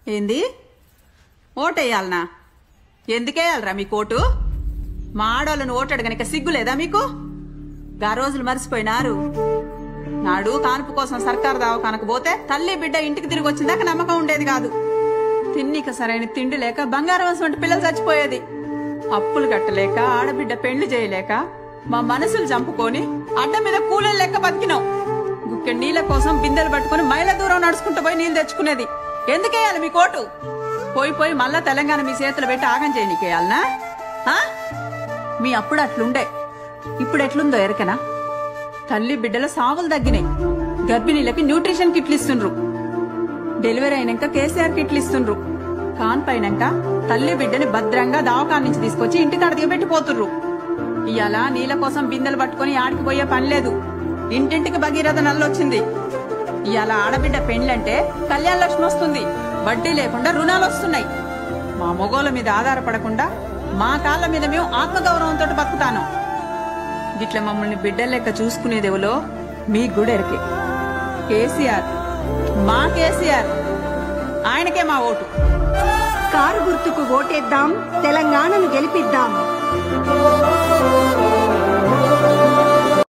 ఏంది ఓటేయాలనా ఎందుకేయాలరా మీ కోటు మా ఆడోళ్ళను ఓటాడు గనక సిగ్గు లేదా మీకు గా రోజులు మర్చిపోయినారు నాడు కానుపు కోసం సర్కారు దవాఖానకు పోతే తల్లి బిడ్డ ఇంటికి తిరిగి వచ్చిందాక నమ్మకం ఉండేది కాదు తిన్నిక సరైన తిండి లేక బంగారం వంటి పిల్లలు చచ్చిపోయేది అప్పులు కట్టలేక ఆడబిడ్డ పెళ్లి చేయలేక మా మనసులు చంపుకొని అడ్డ మీద కూలీలు లెక్క బతికినాం గుక్కె నీళ్ళ కోసం బిందెలు పట్టుకుని మైల దూరం నడుచుకుంటూ పోయి నీళ్ళు తెచ్చుకునేది ఎందుకేయాలి మీ కోటు పోయి పోయి మళ్ళా తెలంగాణ మీ చేతులు పెట్టి ఆగం చేయనీకేయాలనా ఆ? మీ అప్పుడు అట్లుండే ఇప్పుడు ఎట్లుందో ఎరకనా తల్లి బిడ్డల సావులు తగ్గినాయి గర్భిణీలకి న్యూట్రిషన్ కిట్లు ఇస్తుండ్రు డెలివరీ అయినాక కేసీఆర్ కిట్లు ఇస్తుండ్రు కాన్ పైనాక తల్లి బిడ్డని భద్రంగా దవాఖాన నుంచి తీసుకొచ్చి ఇంటికాడ దిగబెట్టిపోతుర్రు ఇయాల నీళ్ళ కోసం బిందెలు పట్టుకొని ఆడికి పోయే పని లేదు ఇంటింటికి భగీరథ నల్లొచ్చింది ఇయాల ఆడబిడ్డ పెండ్లంటే కళ్యాణ లక్ష్మి వస్తుంది వడ్డీ లేకుండా రుణాలు వస్తున్నాయి మా మొగోళ్ళ మీద ఆధారపడకుండా మా కాళ్ళ మీద మేము ఆత్మగౌరవంతో బతుకుతాను గిట్ల మమ్మల్ని బిడ్డల లెక్క చూసుకునేదేవులో మీ గుడెరకే కేసీఆర్ మా కేసీఆర్ ఆయనకే మా ఓటు కారు గుర్తుకు ఓటేద్దాం తెలంగాణను గెలిపిద్దాం